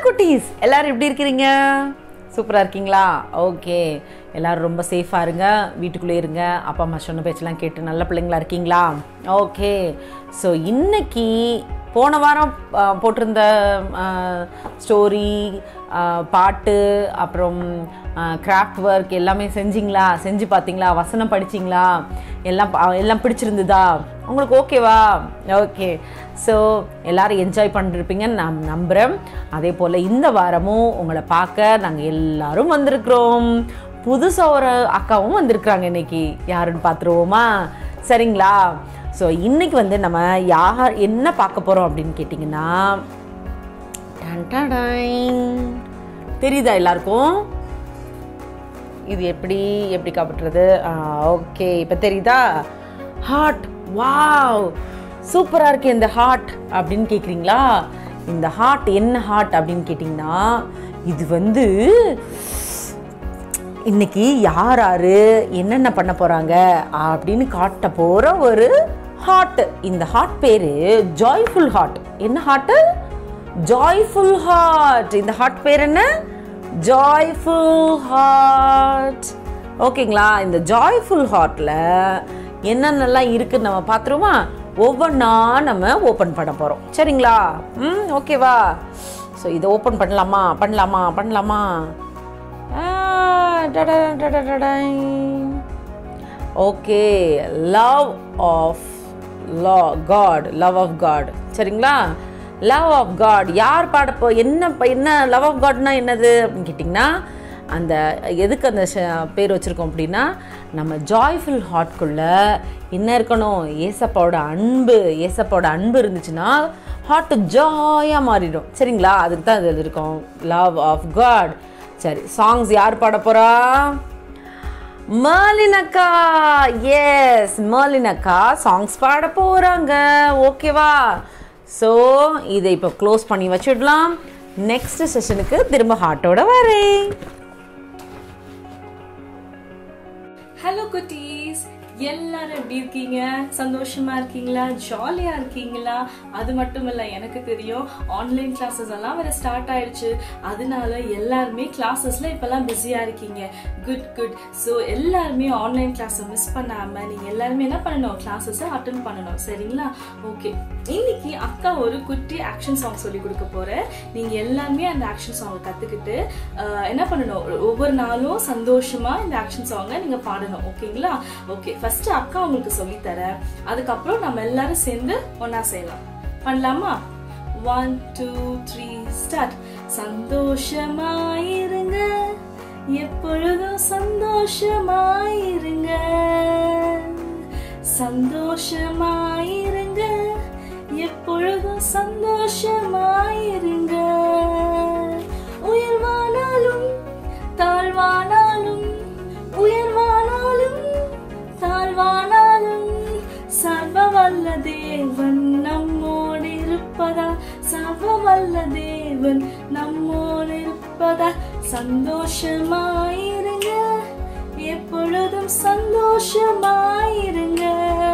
குட்டீஸ் எல்லாரும் எப்படி இருக்கிறீங்க சூப்பராக இருக்கீங்களா ஓகே எல்லாரும் ரொம்ப சேஃபாக இருங்க வீட்டுக்குள்ளே இருங்க அப்பா அம்மா சொன்ன பேச்செல்லாம் கேட்டு நல்ல பிள்ளைங்களா இருக்கீங்களா ஓகே ஸோ இன்னைக்கு போன வாரம் ஆ, போட்டிருந்த ஸ்டோரி பாட்டு அப்புறம் கிராஃப்ட் ஒர்க் எல்லாமே செஞ்சிங்களா செஞ்சு பார்த்தீங்களா வசனம் படிச்சிங்களா எல்லாம் பா- எல்லாம் பிடிச்சிருந்ததா உங்களுக்கு ஓகேவா ஓகே ஸோ எல்லாரும் என்ஜாய் பண்ணிருப்பீங்கன்னு நான் நம்புகிறேன் அதே போல் இந்த வாரமும் உங்களை பார்க்க நாங்கள் எல்லாரும் வந்திருக்கிறோம் புதுசாக ஒரு அக்காவும் வந்திருக்கிறாங்க இன்னைக்கு யாருன்னு பார்த்துருவோமா சரிங்களா ஸோ இன்னைக்கு வந்து நம்ம யார் என்ன பார்க்க போகிறோம் அப்படின்னு கேட்டிங்கன்னா டன் டடைன். தெரியுதா எல்லாருக்கும் இது எப்படி எப்படி காப்பிட்டுறது ஓகே இப்போ தெரியுதா ஹார்ட் வாவ் சூப்பராக இருக்கு இந்த ஹார்ட் அப்படின்னு கேட்குறீங்களா இந்த ஹார்ட் என்ன ஹார்ட் அப்படின்னு கேட்டிங்கன்னா இது வந்து இன்னைக்கு யார் யாரு என்னென்ன பண்ண போகிறாங்க அப்படின்னு காட்ட போகிற ஒரு ஹார்ட் இந்த ஹார்ட் பேர் ஜாய்ஃபுல் ஹார்ட் என்ன ஹார்ட்டு ஜாய்ஃபுல் ஹார்ட் இந்த ஹார்ட் பேர் என்ன ஜாய்ஃபுல் ஹார்ட் ஓகேங்களா இந்த ஜாய்ஃபுல் ஹார்ட்டில் என்னென்னலாம் இருக்குன்னு நம்ம பார்த்துருவோமா ஒவ்வொன்றா நம்ம ஓப்பன் பண்ண போகிறோம் சரிங்களா ம் ஓகேவா ஸோ இதை ஓப்பன் பண்ணலாமா பண்ணலாமா பண்ணலாமா ஓகே லவ் ஆஃப் லா காட் லவ் ஆஃப் காட் சரிங்களா லவ் ஆஃப் காட் யார் பாடப்போ என்ன ப- என்ன லவ் ஆஃப் காட்னா என்னது அப்படின்னு கேட்டிங்கன்னா அந்த எதுக்கு அந்த ஷ- பேர் வச்சுருக்கோம் அப்படின்னா நம்ம ஜாய்ஃபுல் ஹார்ட்குள்ளே என்ன இருக்கணும் ஏசப்பாவோட அன்பு ஏசப்பாவோட அன்பு இருந்துச்சுன்னா ஹார்ட் ஜாயாக மாறிடும் சரிங்களா அதுக்கு தான் இது இருக்கும் லவ் ஆஃப் காட் சரி சாங்ஸ் யார் பாட போகிறா மர்லினக்கா எஸ் மர்லினக்கா சாங்ஸ் பாட போகிறாங்க ஓகேவா ஸோ இதை இப்போ க்ளோஸ் பண்ணி வச்சிடலாம் நெக்ஸ்ட் செஷனுக்கு திரும்ப ஹார்ட்டோட வரேன் ஹலோ குட்டீஸ் எல்லாரும் எப்படி இருக்கீங்க சந்தோஷமா இருக்கீங்களா ஜாலியா இருக்கீங்களா அது மட்டும் இல்ல எனக்கு தெரியும் ஆன்லைன் கிளாஸஸ் எல்லாம் வேற ஸ்டார்ட் ஆயிடுச்சு அதனால எல்லாருமே கிளாஸஸ்ல இப்பெல்லாம் பிஸியா இருக்கீங்க குட் குட் ஸோ எல்லாருமே ஆன்லைன் கிளாஸை மிஸ் பண்ணாம நீங்க எல்லாருமே என்ன பண்ணணும் கிளாஸஸை அட்டன் பண்ணணும் சரிங்களா ஓகே இன்னைக்கு அக்கா ஒரு குட்டி ஆக்ஷன் சாங் சொல்லி கொடுக்க போறேன் நீங்க எல்லாருமே அந்த ஆக்ஷன் சாங்கை கத்துக்கிட்டு ஆஹ், என்ன பண்ணணும் ஒவ்வொரு நாளும் சந்தோஷமா இந்த ஆக்ஷன் சாங்கை நீங்க பாடணும் ஓகேங்களா ஓகே ஃபர்ஸ்ட் அக்கா உங்களுக்கு சொல்லி தரேன் அதுக்கப்புறம் நம்ம எல்லாரும் சேர்ந்து ஒண்ணா செய்யலாம் பண்ணலாமா ஒன் டூ த்ரீ ஸ்டார்ட் சந்தோஷமாயிருங்க எப்பொழுதும் சந்தோஷமாயிருங்க சந்தோஷமாயிருங்க எப்பொழுதும் சந்தோஷமாயிருங்க உயர்வானாலும் தாழ்வானாலும் உயர்வானாலும் தாழ்வானாலும் சர்வ வல்ல தேவன் நம்மோடு இருப்பதா சர்வ வல்ல தேவன் நம்மோடு இருப்பதா சந்தோஷமாயிருங்க எப்பொழுதும் சந்தோஷமாயிருங்க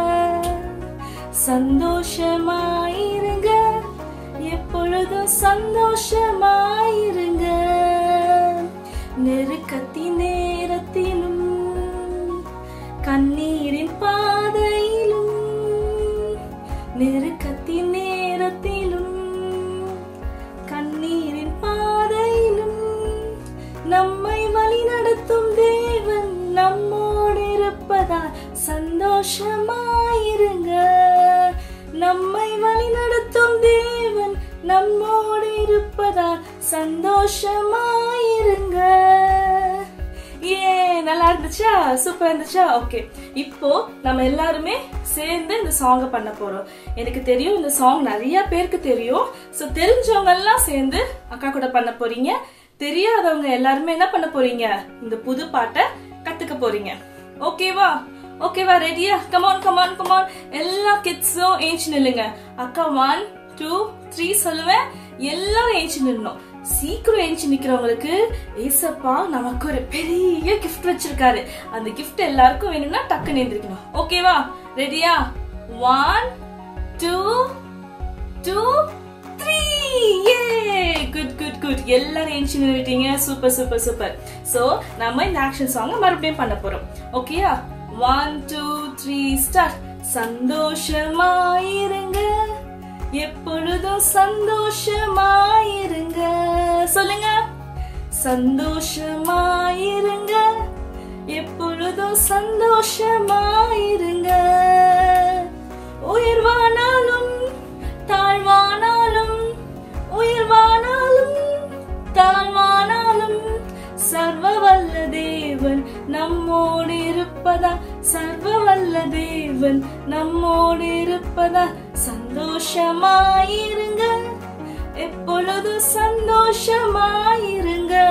சந்தோஷமாயிருங்க எப்பொழுதும் சந்தோஷமாயிருங்க நெருக்கத்தின் நேரத்திலும் கண்ணீரின் பாதையிலும் நெருக்கத்தின் நேரத்திலும் கண்ணீரின் பாதையிலும் நம்மை வழிநடத்தும் தேவன் நம்மோடு இருப்பதால் சந்தோஷமாயிருங்க நம்மை வழிநடத்தும் தேவன் நம்மோடு இருப்பதால் சந்தோஷமாயிருங்க ஏ நல்லா இருந்துச்சா சூப்பரா இருந்துச்சா ஓகே இப்போ நம்ம எல்லாருமே சேர்ந்து இந்த சாங்கை பண்ண போறோம் எனக்கு தெரியும் இந்த சாங் நிறைய பேருக்கு தெரியும் ஸோ தெரிஞ்சவங்க எல்லாம் சேர்ந்து அக்கா கூட பண்ண போறீங்க தெரியாதவங்க எல்லாருமே என்ன பண்ண போறீங்க இந்த புது பாட்டை கத்துக்க போறீங்க ஓகேவா ஓகேவா ரெடியா கமான் கமான் கமான் எல்லா கிட்ஸும் ஏஞ்சி நில்லுங்க அக்கா ஒன் டூ த்ரீ சொல்லுவேன் எல்லாரும் ஏஞ்சி நில்லணும் சீக்கிரம் ஏஞ்சி நிக்கிறவங்களுக்கு ஏசப்பா நமக்கு ஒரு பெரிய கிஃப்ட் வச்சிருக்காரு அந்த கிஃப்ட் எல்லாருக்கும் வேணும்னா டக்குன்னு எந்திரிக்கணும் ஓகேவா ரெடியா ஒன் டூ டூ த்ரீ ஏ குட் குட் குட் எல்லாரும் ஏஞ்சி நின்றுட்டீங்க சூப்பர் சூப்பர் சூப்பர் சோ நம்ம இந்த ஆக்ஷன் சாங் மறுபடியும் பண்ண போறோம் ஓகேயா ஒன் டூ த்ரீ ஸ்டார்ட் சந்தோஷமாயிருங்க எப்பொழுதும் சந்தோஷமாயிருங்க சொல்லுங்க சந்தோஷமாயிருங்க எப்பொழுதும் சந்தோஷமாயிருங்க உயர்வானாலும் தாழ்வானாலும் உயர்வானாலும் தாழ்வானாலும் சர்வ வல்ல தேவன் நம்மோடு இருப்பதா சர்வ வல்ல தேவன் நம்மோடு இருப்பதா சந்தோஷமாயிருங்க எப்பொழுதும் சந்தோஷமாயிருங்க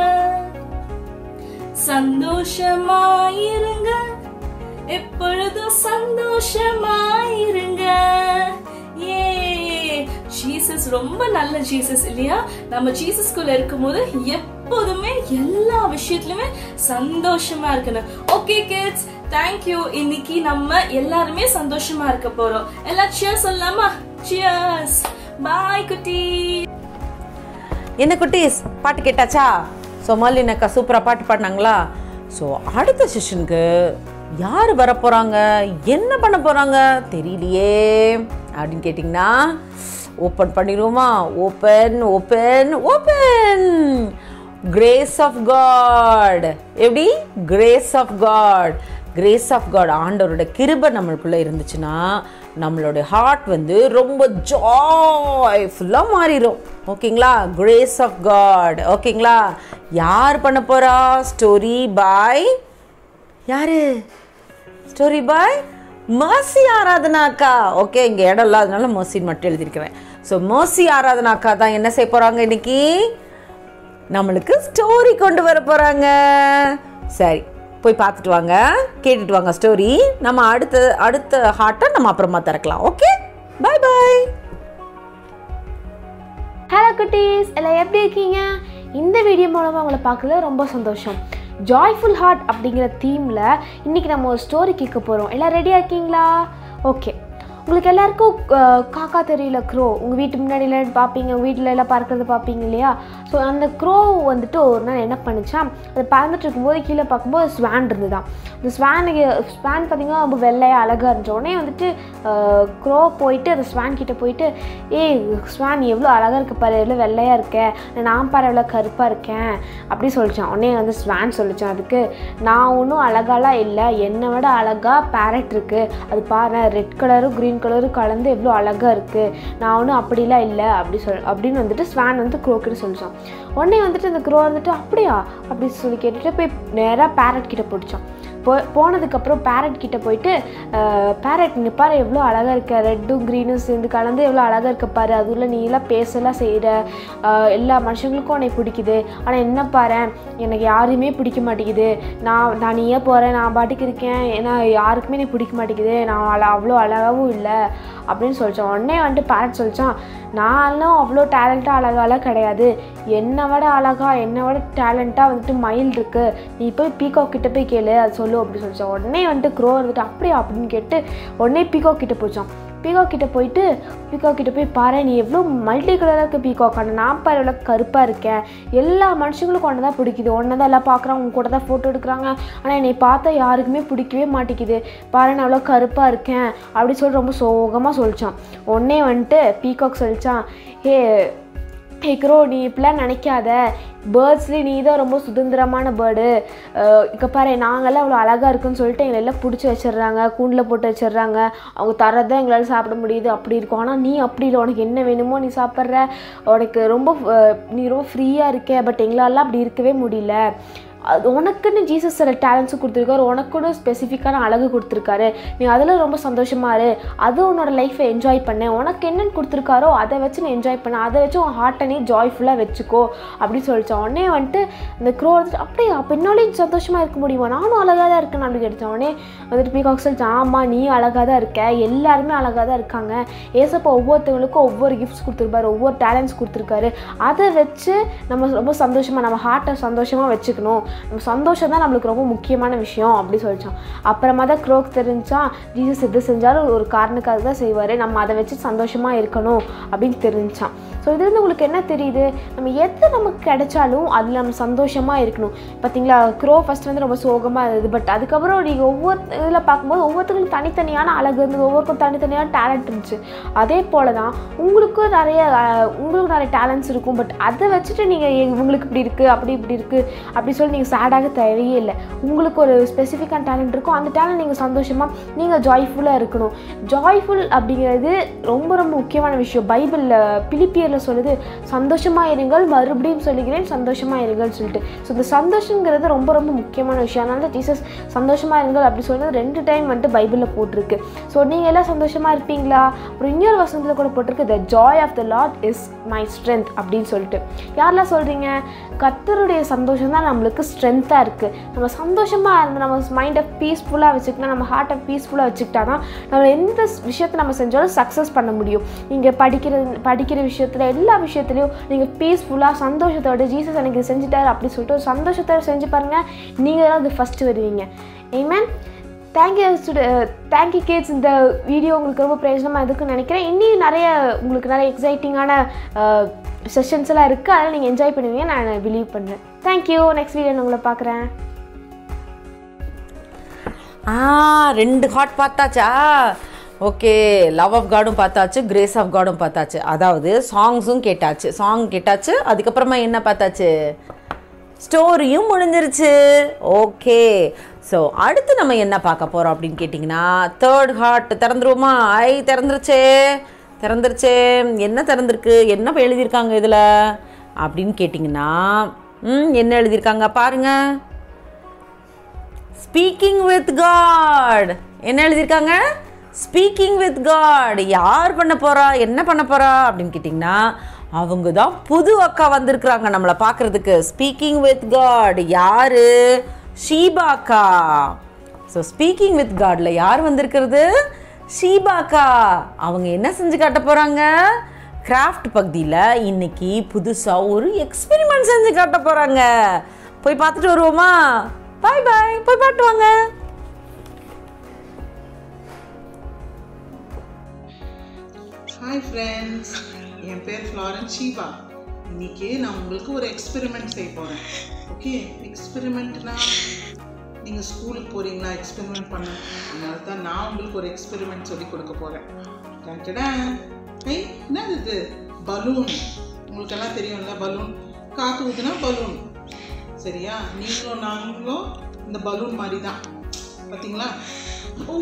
சந்தோஷமாயிருங்க எப்பொழுதும் சந்தோஷமாயிருங்க ஏ ஜீசஸ் ரொம்ப நல்ல ஜீசஸ் இல்லையா நம்ம ஜீசஸ்குள்ள இருக்கும்போது எப்போதுமே எல்லா விஷயத்துலயுமே சந்தோஷமா இருக்கணும் ஓகே கிட்ஸ் தேங்க்யூ இன்னைக்கு நம்ம எல்லாருமே சந்தோஷமா இருக்க போறோம் எல்லாம் சியர்ஸ் சொல்லலாமா சியர்ஸ் பாய் குட்டி என்ன குட்டீஸ் பாட்டு கேட்டாச்சா ஸோ மாலின் அக்கா சூப்பராக பாட்டு பாடினாங்களா ஸோ அடுத்த செஷனுக்கு யார் வர போகிறாங்க என்ன பண்ண போகிறாங்க தெரியலையே அப்படின்னு கேட்டிங்கன்னா ஓப்பன் பண்ணிடுவோமா open open open grace of God எப்படி grace of God grace of God ஆண்டவரோட கிருபை நம்மளுக்குள்ளே இருந்துச்சுன்னா நம்மளோட ஹார்ட் வந்து ரொம்ப ஜாய்ஃபுல்லாக மாறிடும் ஓகேங்களா கிரேஸ் ஆஃப் காட் ஓகேங்களா யார் பண்ண போகிறா ஸ்டோரி பாய் யாரு ஸ்டோரி பாய் மர்சி ஆராதனா அக்கா ஓகே இங்கே இடம் இல்லாதனால மர்சின்னு மட்டும் எழுதியிருக்கிறேன் ஸோ மர்சி ஆராதனா அக்கா தான் என்ன செய்ய போகிறாங்க இன்னைக்கு நம்மளுக்கு ஸ்டோரி கொண்டு வர போகிறாங்க சரி போய் பார்த்துட்டு வாங்க கேட்டுட்டு வாங்க ஸ்டோரி நம்ம அடுத்த அடுத்த ஹார்ட்டை நம்ம அப்புறமா திறக்கலாம் ஓகே பை பாய் ஹலோ குட்டீஸ் எல்லாம் எப்படி இருக்கீங்க இந்த வீடியோ மூலமாக உங்களை பார்க்கல ரொம்ப சந்தோஷம் ஜாய்ஃபுல் ஹார்ட் அப்படிங்கிற தீமில் இன்றைக்கி நம்ம ஒரு ஸ்டோரி கேட்க போகிறோம் எல்லாம் ரெடியாக இருக்கீங்களா ஓகே உங்களுக்கு எல்லாருக்கும் அஹ், காக்கா தெரியல க்ரோ உங்கள் வீட்டு முன்னாடியில் பார்ப்பீங்க உங்கள் வீட்டில் எல்லாம் பறக்கிறது பார்ப்பீங்க இல்லையா ஸோ அந்த க்ரோ வந்துட்டு ஒரு நாள் என்ன பண்ணுச்சா அது பறந்துட்டு இருக்கும்போது கீழே பார்க்கும்போது ஸ்வான் இருந்துதான் அந்த ஸ்வானுக்கு ஸ்வான் பார்த்தீங்கன்னா ரொம்ப வெள்ளையாக அழகாக இருந்துச்சு உடனே வந்துட்டு க்ரோ போயிட்டு அந்த ஸ்வான் கிட்ட போயிட்டு ஏய் ஸ்வான் எவ்வளோ அழகாக இருக்க பாரு எவ்வளோ வெள்ளையாக இருக்க நான் பாரு எவ்வளோ கருப்பாக இருக்கேன் அப்படி சொல்லிச்சான் உடனே வந்து ஸ்வான் சொல்லிச்சான் அதுக்கு நான் ஒன்றும் அழகாலாம் இல்லை என்னை விட அழகாக பேரட் இருக்குது அது பாரு ரெட் கலரும் க்ரீன் கலரும் கலந்து எவ்வளோ அழகாக இருக்குது நான் ஒன்றும் அப்படிலாம் இல்லை அப்படி சொல் அப்படின்னு வந்துட்டு ஸ்வான் வந்து க்ரோ கிட்ட சொல்லிச்சான் உடனே வந்துட்டு அந்த க்ரோ வந்துட்டு அப்படியா அப்படி சொல்லி கேட்டுட்டு போய் நேராக பேரட் கிட்ட பிடிச்சான் போ போனதுக்கப்புறம் பேரட் கிட்ட போயிட்டு பேரட் இங்கே பாரு எவ்வளோ அழகாக இருக்க ரெட்டும் க்ரீனும் சேர்ந்து கலந்து எவ்வளோ அழகாக இருக்க பாரு அதுல நீ எல்லாம் பேசலாம் செய்கிற எல்லா மனுஷங்களுக்கும் உன்னை பிடிக்குது ஆனால் என்ன பாரு எனக்கு யாரையுமே பிடிக்க மாட்டேங்குது நான் நான் நீயே போகிறேன் நான் பாட்டுக்கு இருக்கேன் ஏன்னா யாருக்குமே எனக்கு பிடிக்க மாட்டேங்குது நான் அழ அவ்வளோ அழகாகவும் இல்லை அப்படின்னு சொல்லிச்சான் உடனே வந்துட்டு பேரட் சொல்லிச்சான் நான்லாம் அவ்வளோ டேலண்ட்டாக அழகாலாம் கிடையாது என்னை விட அழகா என்னை விட டேலண்ட்டாக வந்துட்டு மயில் இருக்கு நீ போய் பீகாக் கிட்ட போய் கேளு அது சொல்லு அப்படின்னு சொல்லிச்சான் உடனே வந்துட்டு க்ரோ வந்துட்டு அப்படியா அப்படின்னு கேட்டு உடனே பீகாக் கிட்ட போச்சான் பீகாக் கிட்ட போயிட்டு பீகாக் கிட்ட போய் பாரு நீ எவ்வளோ மல்டி கலராக இருக்க பீகாக் ஆனால் நான் பாரு எவ்வளோ கருப்பாக இருக்கேன் எல்லா மனுஷங்களுக்கும் ஒன்று தான் பிடிக்குது ஒன்று தான் எல்லாம் பார்க்குறாங்க உங்க கூட தான் ஃபோட்டோ எடுக்கிறாங்க ஆனால் என்னை பார்த்தா யாருக்குமே பிடிக்கவே மாட்டேங்குது பாரு நான் அவ்வளோ கருப்பாக இருக்கேன் அப்படி சொல்லி ரொம்ப சோகமாக சொல்லிச்சான் உடனே வந்துட்டு பீகாக் சொல்லிச்சான் ஏ ஹே க்ரோ நீ இப்படிலாம் நினைக்காத பேர்ட்ஸ்லேயே நீ தான் ரொம்ப சுதந்திரமான பேர்டு இங்கே பாரு நாங்கள்லாம் அவ்வளோ அழகாக இருக்குன்னு சொல்லிட்டு எங்களை எல்லாம் பிடிச்சி வச்சிடுறாங்க கூண்டில் போட்டு வச்சிடுறாங்க அவங்க தரதான் எங்களால் சாப்பிட முடியுது அப்படி இருக்கும் ஆனால் நீ அப்படி இல்லை உனக்கு என்ன வேணுமோ நீ சாப்பிட்ற உனக்கு ரொம்ப அஹ், நீ ரொம்ப ஃப்ரீயாக இருக்க பட் எங்களாலாம் அப்படி இருக்கவே முடியல அது உனக்குன்னு ஜீசஸ் சில டேலண்ட்ஸும் கொடுத்துருக்காரு உனக்குன்னு ஸ்பெசிஃபிக்கான அழகு கொடுத்துருக்காரு நீ அதில் ரொம்ப சந்தோஷமா இரு அது உன்னோட லைஃப்பை என்ஜாய் பண்ண உனக்கு என்னென்னு கொடுத்துருக்காரோ அதை வச்சு நீ என்ஜாய் பண்ண அதை வச்சு உன் ஹார்ட்டை நீ ஜாய்ஃபுல்லாக வச்சுக்கோ அப்படின்னு சொல்லிச்சான் உடனே வந்துட்டு அந்த க்ரோ வந்துட்டு அப்படியே அப்போ என்னாலையும் சந்தோஷமாக இருக்க முடியுமா நானும் அழகாக தான் இருக்கேன் அப்படி கேட்டுச்சான் உடனே வந்துட்டு பீகாக் சொல்லிச்சான் ஆமாம் நீ அழகாக தான் இருக்க எல்லாருமே அழகாக தான் இருக்காங்க ஏசப்பா ஒவ்வொருத்தவங்களுக்கும் ஒவ்வொரு கிஃப்ட்ஸ் கொடுத்துருப்பாரு ஒவ்வொரு டேலண்ட்ஸ் கொடுத்துருக்காரு அதை வச்சு நம்ம ரொம்ப சந்தோஷமாக நம்ம ஹார்ட்டை சந்தோஷமாக வச்சுக்கணும் நம்ம சந்தோஷம் தான் நம்மளுக்கு ரொம்ப முக்கியமான விஷயம் அப்படி சொல்லிச்சான் அப்புறமா தான் க்ரோக் தெரிஞ்சான் ஜீசஸ் எது செஞ்சாலும் ஒரு காரணக்காக தான் செய்வார் நம்ம அதை வச்சு சந்தோஷமாக இருக்கணும் அப்படின்னு தெரிஞ்சான் ஸோ இதுலேருந்து உங்களுக்கு என்ன தெரியுது நம்ம எது நமக்கு கிடைச்சாலும் அதில் நம்ம சந்தோஷமாக இருக்கணும் பார்த்தீங்களா க்ரோ ஃபஸ்ட் வந்து ரொம்ப சோகமாக இருந்தது பட் அதுக்கப்புறம் நீங்கள் ஒவ்வொரு இதில் பார்க்கும்போது ஒவ்வொருத்தருக்கும் தனித்தனியான அழகு இருந்தது ஒவ்வொருக்கும் தனித்தனியான டேலண்ட் இருந்துச்சு அதே போல் தான் உங்களுக்கும் நிறைய அஹ், உங்களுக்கும் நிறைய டேலண்ட்ஸ் இருக்கும் பட் அதை வச்சுட்டு நீங்கள் உங்களுக்கு இப்படி இருக்குது அப்படி இப்படி இருக்குது அப்படி சொல்லி நீங்கள் சேடாக தேவையே இல்லை உங்களுக்கு ஒரு ஸ்பெசிஃபிக்கான டேலண்ட் இருக்கும் அந்த டேலண்ட் நீங்கள் சந்தோஷமாக நீங்கள் ஜாய்ஃபுல்லாக இருக்கணும் ஜாய்ஃபுல் அப்படிங்கிறது ரொம்ப ரொம்ப முக்கியமான விஷயம் பைபிளில் பிலிப்பியரில் சொல்லுது சந்தோஷமாக இருங்கள் மறுபடியும் சொல்லுகிறேன் சந்தோஷமாக இருங்கள் சொல்லிட்டு ஸோ இந்த சந்தோஷங்கிறது ரொம்ப ரொம்ப முக்கியமான விஷயம் அதனால தான் ஜீசஸ் சந்தோஷமாக இருங்கள் அப்படி சொன்னது ரெண்டு டைம் வந்துட்டு பைபிளில் போட்டிருக்கு ஸோ நீங்கள் எல்லாம் சந்தோஷமாக இருப்பீங்களா அப்புறம் இன்னொரு வசனத்தில் கூட போட்டிருக்கு the joy of the Lord is my strength அப்படின்னு சொல்லிட்டு யாரெல்லாம் சொல்கிறீங்க கர்த்தருடைய சந்தோஷம் தான் நம்மளுக்கு ஸ்ட்ரென்த்தாக இருக்குது நம்ம சந்தோஷமாக இருந்து நம்ம மைண்டை பீஸ்ஃபுல்லாக வச்சுக்கிட்டா நம்ம ஹார்ட்டை பீஸ்ஃபுல்லாக வச்சுக்கிட்டா தான் நம்ம எந்த விஷயத்தை நம்ம செஞ்சாலும் சக்ஸஸ் பண்ண முடியும் நீங்கள் படிக்கிற படிக்கிற விஷயத்தில் எல்லா விஷயத்துலையும் நீங்கள் பீஸ்ஃபுல்லாக சந்தோஷத்தோட ஜீசஸ் எனக்கு இது செஞ்சுட்டாரு அப்படி சொல்லிட்டு ஒரு சந்தோஷத்தோட செஞ்சு பாருங்கள் நீங்கள் தான் அது ஃபஸ்ட்டு வருவீங்க ஏமேன் தேங்க்யூ ஸ்டுடெ தேங்க்யூ கிட்ஸ் இந்த வீடியோ உங்களுக்கு ரொம்ப பிரயோஜனமாக இருக்குன்னு நினைக்கிறேன் இன்னும் நிறைய உங்களுக்கு நிறைய எக்ஸைட்டிங்கான செஷன்ஸ் எல்லாம் இருக்குது அதெல்லாம் நீங்கள் என்ஜாய் பண்ணுவீங்க நான் பிலீவ் பண்ணுறேன் தேங்க்யூ நெக்ஸ்ட் வீடியோ உங்களை பார்க்குறேன் ஆ ரெண்டு ஹாட் பார்த்தாச்சா ஓகே லவ் ஆஃப் காடும் பார்த்தாச்சு கிரேஸ் ஆஃப் காடும் பார்த்தாச்சு அதாவது சாங்ஸும் கேட்டாச்சு சாங் கேட்டாச்சு அதுக்கப்புறமா என்ன பார்த்தாச்சு ஸ்டோரியும் முடிஞ்சிருச்சு ஓகே ஸோ அடுத்து நம்ம என்ன பார்க்க போகிறோம் அப்படின்னு கேட்டிங்கன்னா தேர்ட் ஹார்ட் திறந்துருவோமா ஐ திறந்துருச்சே திறந்துருச்சே என்ன திறந்துருக்கு என்ன எழுதியிருக்காங்க இதில் அப்படின்னு கேட்டிங்கன்னா ம் என்ன எழுதியிருக்காங்க பாருங்கள் ஸ்பீக்கிங் வித் காட் என்ன எழுதியிருக்காங்க ஸ்பீக்கிங் வித் காட் யார் பண்ண போறா என்ன பண்ண போறா அப்படின்னு கேட்டிங்கன்னா அவங்க தான் புது அக்கா வந்திருக்கிறாங்க நம்மளை பார்க்குறதுக்கு ஸ்பீக்கிங் வித் காட் யாரு ஷீபா அக்கா ஸோ ஸ்பீக்கிங் வித் காட்ல யார் வந்திருக்கிறது ஷீபா அக்கா அவங்க என்ன செஞ்சு காட்ட போகிறாங்க கிராஃப்ட் பகுதியில் இன்னைக்கு புதுசாக ஒரு எக்ஸ்பெரிமெண்ட் செஞ்சு காட்ட போகிறாங்க போய் பார்த்துட்டு வருவோமா பாய் பாய் போய் பாட்டு வாங்க ஹாய் ஃப்ரெண்ட்ஸ் என் பேர் ஃப்ளாரன்ஸ் ஷீபா இன்னைக்கு நான் உங்களுக்கு ஒரு எக்ஸ்பெரிமெண்ட் செய்ய போகிறேன் ஓகே எக்ஸ்பெரிமெண்ட்னா நீங்கள் ஸ்கூலுக்கு போகிறீங்களா எக்ஸ்பெரிமெண்ட் பண்ண அதனால தான் நான் உங்களுக்கு ஒரு எக்ஸ்பெரிமெண்ட் சொல்லி கொடுக்க போகிறேன் டடா ஏய் என்னது இது பலூன் உங்களுக்கெல்லாம் தெரியும்ல பலூன் காற்று ஊற்றுனா பலூன் சரியா நீங்களும் நாங்களும் இந்த பலூன் மாதிரி தான் பார்த்தீங்களா ஓ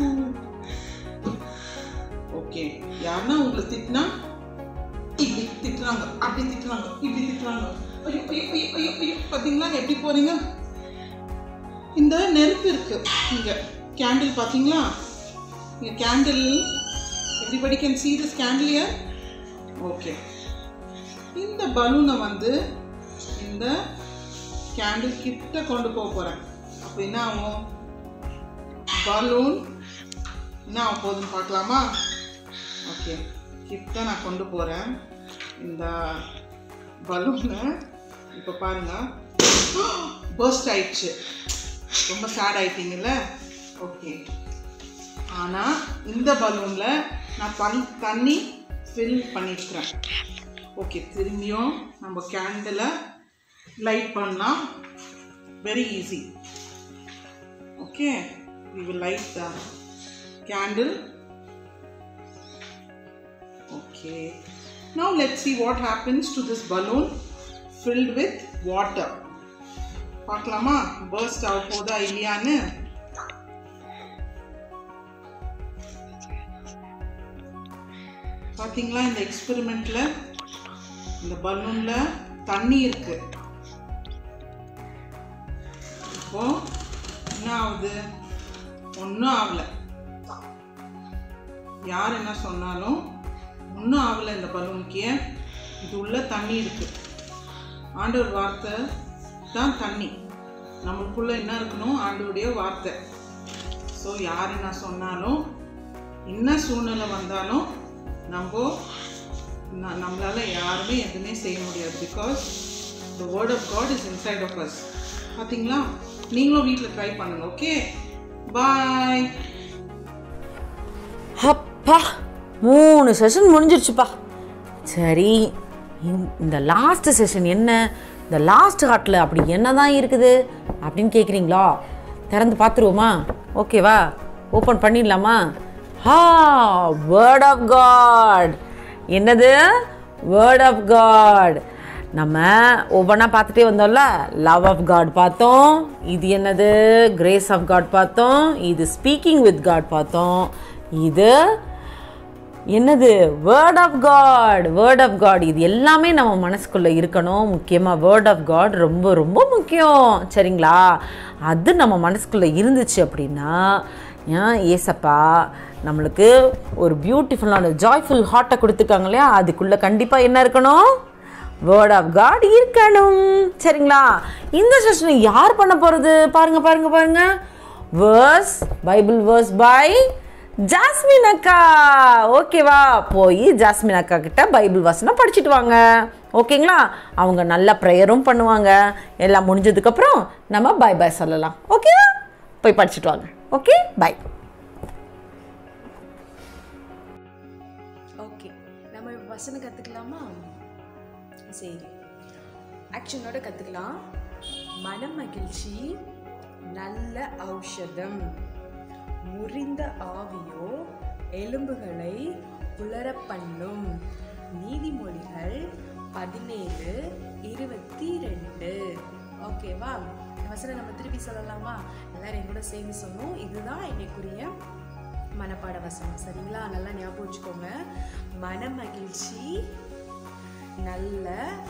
ஓகே யாருன்னா உங்களை திட்டினா இப்படி திட்டுறாங்க அப்படி திட்டுறாங்க இப்படி திட்டுறாங்க ஐயோ ஐயோ ஐயோ ஐயோ ஐயோ பார்த்தீங்களா எப்படி போறீங்க இந்த நெருப்பு இருக்கு இங்க கேண்டில் பார்த்தீங்களா இங்க candle everybody can see this candle here okay இந்த பலூனை வந்து இந்த கேண்டில் கிட்ட கொண்டு போக போறேன் அப்போ என்ன ஆகும் பலூன் என்ன ஆக போகுதுன்னு பார்க்கலாமா ஓகே கிட்ட நான் கொண்டு போகிறேன் இந்த பலூனை இப்போ பாருங்க பர்ஸ்ட் ஆயிடுச்சு ரொம்ப சேட் ஆயிட்டீங்கல்ல ஓகே ஆனால் இந்த பலூனில் நான் தண் தண்ணி ஃபில் பண்ணியிருக்கிறேன் ஓகே திரும்பியும் நம்ம கேண்டிலை லைட் பண்ணலாம் very easy okay we will light the candle okay now let's see what happens to this balloon filled with water பார்க்கலாமா burst ஆக போதா இல்லையான்னு பார்த்தீங்களா இந்த எக்ஸ்பெரிமெண்ட்ல இந்த பலூன்ல தண்ணி இருக்கு இப்போ என்ன ஆகுது ஒன்றும் ஆகல யார் என்ன சொன்னாலும் ஒன்றும் ஆகலை இந்த பலூனுக்கு ஏன் இது உள்ள தண்ணி இருக்கு ஆண்டவர் வார்த்தை தான் தண்ணி நம்மளுக்குள்ள என்ன இருக்கணும் ஆண்டவருடைய வார்த்தை ஸோ யார் என்ன சொன்னாலும் என்ன சூழ்நிலை வந்தாலும் நம்ம ந- நம்மளால யாருமே எதுவுமே செய்ய முடியாது because the word of God is inside of us பார்த்தீங்களா நீங்களும் வீட்டில் ட்ரை பண்ணுங்க ஓகே பாய் அப்பா மூணு செஷன் முடிஞ்சிருச்சுப்பா சரி இந்த- இந்த லாஸ்ட் செஷன் என்ன இந்த லாஸ்ட் ஹார்ட்டில் அப்படி என்ன தான் இருக்குது அப்படின்னு கேட்குறீங்களா திறந்து பார்த்துருவோமா ஓகேவா ஓப்பன் பண்ணிடலாமா ஹா வேர்ட் ஆஃப் காட் என்னது வேர்ட் ஆஃப் காட் நம்ம ஒவ்வொன்றா பார்த்துட்டே வந்தோம்ல லவ் ஆஃப் காட் பார்த்தோம் இது என்னது கிரேஸ் ஆஃப் காட் பார்த்தோம் இது ஸ்பீக்கிங் வித் காட் பார்த்தோம் இது என்னது word of God word of God இது எல்லாமே நம்ம மனசுக்குள்ளே இருக்கணும் முக்கியமாக வேர்ட் ஆஃப் காட் ரொம்ப ரொம்ப முக்கியம் சரிங்களா அது நம்ம மனசுக்குள்ளே இருந்துச்சு அப்படின்னா ஏன் ஏசப்பா நம்மளுக்கு ஒரு பியூட்டிஃபுல்லான ஜாய்ஃபுல் ஹார்ட்டை கொடுத்துருக்காங்க இல்லையா அதுக்குள்ளே கண்டிப்பாக என்ன இருக்கணும் வேர்ட் ஆஃப் காட் இருக்கணும் சரிங்களா இந்த செஷனை யார் பண்ண போகிறது பாருங்க பாருங்க பாருங்க verse Bible verse by Jasmine அக்கா ஓகேவா போய் ஜாஸ்மின் அக்கா கிட்ட பைபிள் வசனம் படிச்சுட்டு வாங்க ஓகேங்களா அவங்க நல்ல ப்ரேயரும் பண்ணுவாங்க எல்லாம் முடிஞ்சதுக்கப்புறம் நம்ம பை பை சொல்லலாம் ஓகேவா போய் படிச்சுட்டு வாங்க ஓகே பை ஓகே நம்ம இப்போ வசனம் கற்றுக்கலாமா சரி ஆக்ஷனோட கற்றுக்கலாம் மனமகிழ்ச்சி நல்ல ஔஷதம் முறிந்த ஆவியோ எலும்புகளை உலர பண்ணும் நீதிமொழிகள் பதினேழு இருபத்தி ரெண்டு ஓகேவா இந்த வசனம் நம்ம திருப்பி சொல்லலாமா எல்லாரும் என் கூட சேர்ந்து சொன்னோம் இதுதான் இன்னைக்குரிய மனப்பாட வசனம் சரிங்களா நல்லா ஞாபகம் வச்சுக்கோங்க மனமகிழ்ச்சி நல்ல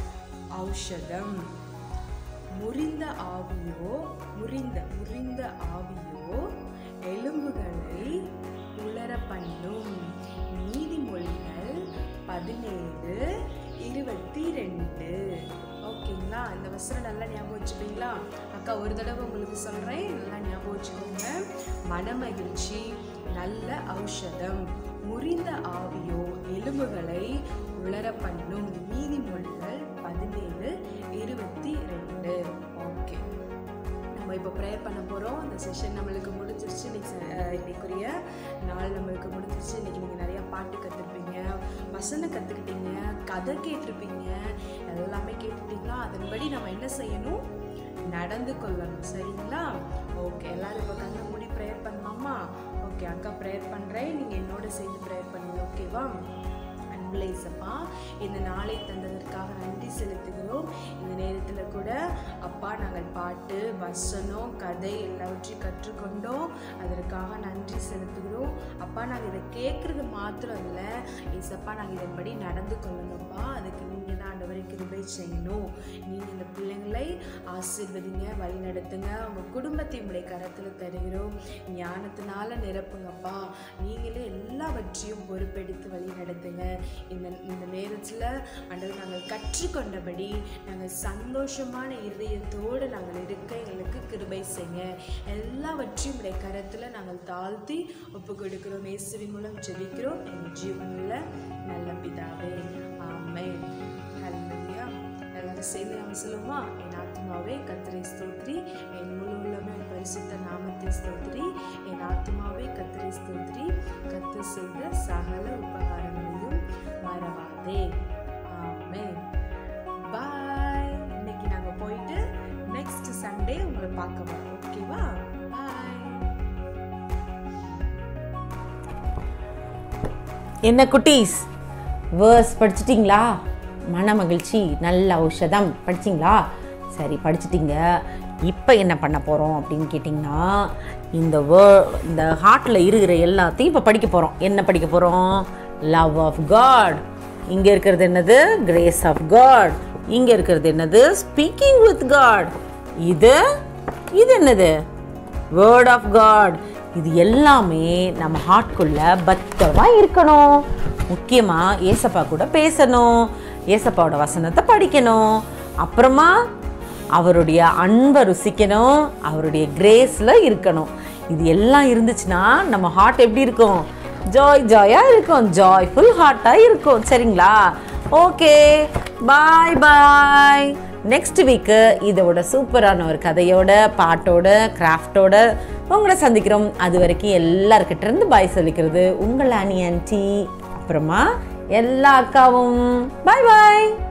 ஔஷதம் முறிந்த ஆவியோ முறிந்த முறிந்த ஆவியோ எலும்புகளை உலர பண்ணும் நீதிமொழிகள் பதினேழு இருபத்தி ரெண்டு ஓகேங்களா இந்த வசனம் நல்லா ஞாபகம் வச்சுப்பீங்களா அக்கா ஒரு தடவை உங்களுக்கு சொல்கிறேன் நல்லா ஞாபகம் வச்சுக்கோங்க மனமகிழ்ச்சி நல்ல ஔஷதம் முறிந்த ஆவியோ எலும்புகளை உலர பண்ணும் நீதிமொழிகள் பதினேழு இருபத்தி ரெண்டு ஓகே நம்ம இப்போ ப்ரேயர் பண்ண போகிறோம் இந்த செஷன் நம்மளுக்கு முடிஞ்சிருச்சு இன்னைக்கு ச- அஹ் இன்னைக்குரிய நாள் நம்மளுக்கு முடிஞ்சிருச்சு இன்னைக்கு நீங்கள் நிறையா பாட்டு கற்றுருப்பீங்க வசனம் கற்றுக்கிட்டீங்க கதை கேட்டிருப்பீங்க எல்லாமே கேட்டுட்டீங்களா அதன்படி நம்ம என்ன செய்யணும் நடந்து கொள்ளணும் சரிங்களா ஓகே எல்லாரும் இப்போ கண்ணை மூடி ப்ரேயர் பண்ணலாமா ஓகே அக்கா ப்ரேயர் பண்ணுறேன் நீங்கள் என்னோட சேர்ந்து ப்ரேயர் பண்ணுங்க ஓகேவா அன்புள்ள இசப்பா இந்த நாளை தந்ததற்காக நன்றி செலுத்துகிறோம் இந்த நேரத்தில் கூட அப்பா நாங்கள் பாட்டு வசனம் கதை எல்லாவற்றையும் கற்றுக்கொண்டோம் அதற்காக நன்றி செலுத்துகிறோம் அப்பா நாங்கள் இதை கேட்குறது மாத்திரம் இல்லை இசப்பா நாங்கள் இதன்படி நடந்து கொள்ளணும்ப்பா அதுக்கு நீங்கள் தான் ஆண்டவரை கிருபை செய்யணும் நீங்கள் இந்த பிள்ளைங்களை ஆசீர்வதிங்க வழி நடத்துங்க உங்கள் குடும்பத்தை உடைய கரத்தில் தருகிறோம் ஞானத்தினால நிரப்புங்கப்பா நீங்களே எல்லாவற்றையும் பொறுப்பெடுத்து வழி நடத்துங்க இந்த இந்த நேரத்தில் ஆண்டவர் நாங்கள் கற்றுக்கொண்டபடி நாங்கள் சந்தோஷமான இருதயத்தோடு நாங்கள் இருக்க எங்களுக்கு கிருபை செய்யுங்க எல்லாவற்றையும் உடைய கரத்தில் நாங்கள் தாழ்த்தி ஒப்பு கொடுக்கிறோம் இயேசுவின் மூலம் ஜெபிக்கிறோம் எங்கள் ஜீவனுள்ள நல்ல பிதாவே ஆமென் ஹalleluya எல்லாரும் சேர்ந்து நம்ம சொல்லுவோமா என் ஆத்மாவே கத்திரை ஸ்தோத்ரி என் முழு உள்ளமே உன் பரிசுத்த நாமத்தை ஸ்தோத்ரி என் ஆத்மாவே கத்திரை ஸ்தோத்ரி கத்து செய்த சகல உபகாரங்களையும் மறவாதே ஆமென் பாய் இன்னைக்கு நாங்க போயிட்டு நெக்ஸ்ட் சண்டே உங்களை பார்க்க வரோம் ஓகேவா பாய் என்ன குட்டீஸ் வேர்ஸ் படிச்சிட்டிங்களா மன மகிழ்ச்சி நல்ல ஔஷதம் படிச்சிங்களா சரி படிச்சிட்டிங்க இப்போ என்ன பண்ண போகிறோம் அப்படின்னு கேட்டிங்கன்னா இந்த வே இந்த ஹார்ட்டில் இருக்கிற எல்லாத்தையும் இப்போ படிக்க போகிறோம் என்ன படிக்க போகிறோம் லவ் ஆஃப் காட் இங்கே இருக்கிறது என்னது கிரேஸ் ஆஃப் காட் இங்கே இருக்கிறது என்னது ஸ்பீக்கிங் வித் காட் இது இது என்னது வேர்ட் ஆஃப் காட் இது எல்லாமே நம்ம ஹார்ட்குள்ள பத்திரமா இருக்கணும் முக்கியமாக ஏசப்பா கூட பேசணும் ஏசப்பாவோட வசனத்தை படிக்கணும் அப்புறமா அவருடைய அன்பை ருசிக்கணும் அவருடைய கிரேஸில் இருக்கணும் இது எல்லாம் இருந்துச்சுன்னா நம்ம ஹார்ட் எப்படி இருக்கும் ஜாய் ஜாயாக இருக்கும் ஜாய்ஃபுல் ஹார்ட்டாக இருக்கும் சரிங்களா okay bye bye next week இதோட சூப்பரான ஒரு கதையோட பாட்டோட கிராஃப்டோட உங்களை சந்திக்கிறோம் அது வரைக்கும் எல்லாருக்கிட்ட இருந்து பாய் சொல்லிக்கிறது உங்கள் அனி ஆன்டி அப்புறமா எல்லா அக்காவும் பாய் பாய்